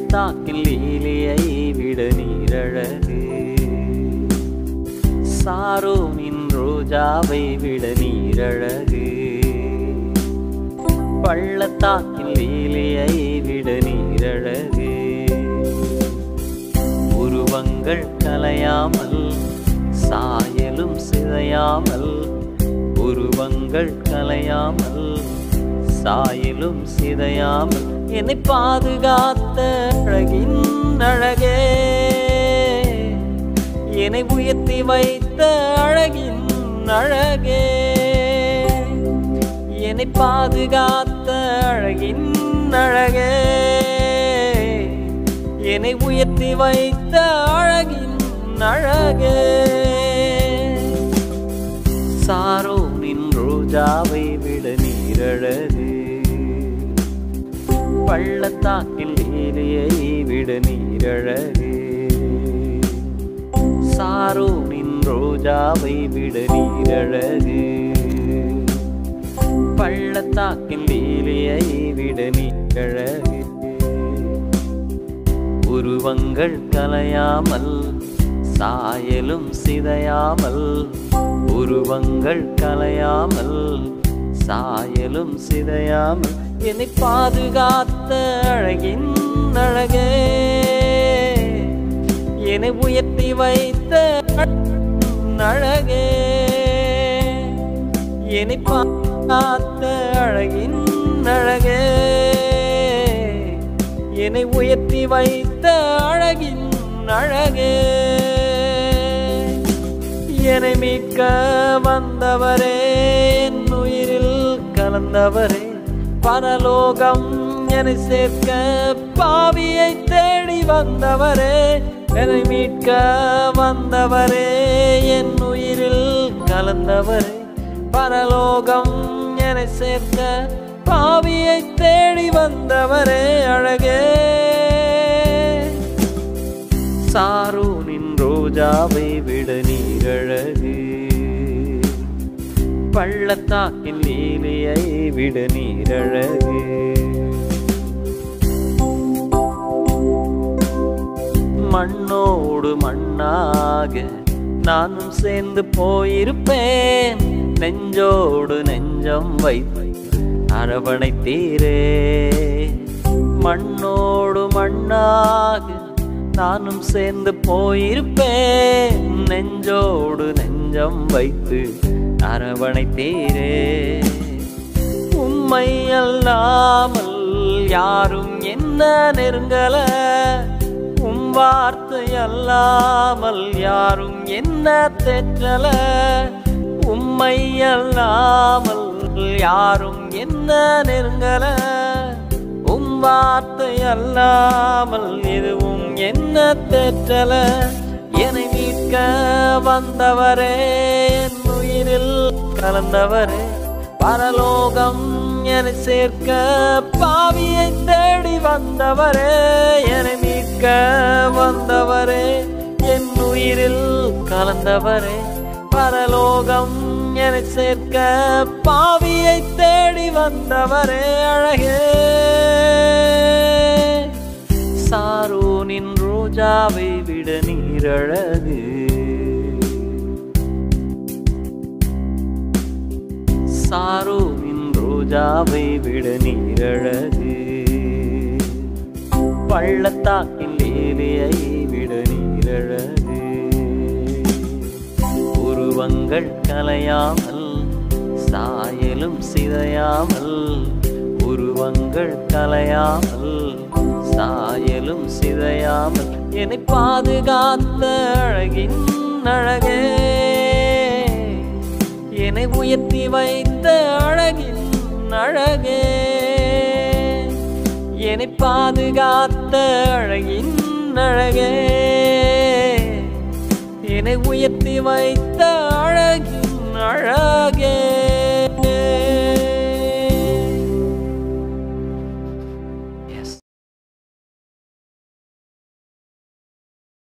பள்ளத்தாக்கில் லீலியை விட நீரழகு சாரோனின் ரோஜாவை விட நீரழகு பள்ளத்தாக்கில் லீலியை விட நீரழகு உருவங்கள் கலையாமல் சாயலும் சிதையாமல் உருவங்கள் கலையாமல் சாயலும் சிதையாமல் என்னை பாதுகாத்த அழகின் அழகே என்னை உயர்த்தி வைத்த அழகின் அழகே என்னை பாதுகாத்த அழகின் அழகே என்னை உயர்த்தி வைத்த அழகின் அழகே சாரோனின் ரோஜாவை விட நீரழகு பள்ளத்தாக்கில் ஏலையை விட நீரழகு சாரோனின் ரோஜாவை விட நீரழகு பள்ளத்தாக்கில் ஏலையை விட நீரழகு உருவங்கள் கலையாமல் சாயலும் சிதையாமல் உருவங்கள் கலையாமல் சாயலும் சிதையாமல் என்னை பாதுகாத்த அழகின் அழகே என்னை உயர்த்தி வைத்த அழகே என்னை பாதுகாத்த அழகின் அழகே என்னை உயர்த்தி வைத்த அழகின் அழகே என்னை மீட்க வந்தவரே என் உயிரில் கலந்தவரே பரலோகம் என்னை சேர்க்க பாவியை தேடி வந்தவரே என்னை மீட்க வந்தவரே என் உயிரில் கலந்தவரே பரலோகம் என்னை சேர்க்க பாவியை தேடி வந்தவரே அழகே சாரூனின் ரோஜாவை விட நீரழகு பள்ளத்தாக்கின் லீலையை விட நீரழகு மண்ணோடு மண்ணாக நானும் சேர்ந்து போயிருப்பேன் நெஞ்சோடு நெஞ்சம் வைத்து அரவணைத்தீரே மண்ணோடு மண்ணாக நானும் சேர்ந்து போயிருப்பேன் நெஞ்சோடு நெஞ்சம் வைத்து அரவணைத்தீரே உம்மை அல்லாமல் யாரும் என்ன நெருங்கல உம் வார்த்தை அல்லாமல் யாரும் என்ன தெற்றல உம்மை அல்லாமல் யாரும் என்ன நெருங்கல உம் வார்த்தை அல்லாமல் எதுவும் என்ன தெற்றல என்னை மீட்க வந்தவரே என் உயிரில் கலந்தவரே பரலோகம் என்னை சேர்க்க பாவியை தேடி வந்தவரே என்னை மீட்க வந்தவரே என் உயிரில் கலந்தவரே பரலோகம் என்னை சேர்க்க பாவியை தேடி வந்தவரே அழகே சாரோனின் ரோஜாவை விட நீரழகு சாரோனின் ரோஜாவை விட நீரழகு பள்ளத்தாக்கில் ஏலியை விட நீரழகு உருவங்கள் கலையாமல் சாயலும் சிதையாமல் உருவங்கள் கலையாமல் சாயலும் சிதையாமல் என்னை பாதுகாத்த அழகின் அழகே என்னை உயர்த்தி வைத்த அழகின் அழகே என்னை பாதுகாத்த அழகின் அழகே என்னை உயர்த்தி வைத்த அழகின் அழகே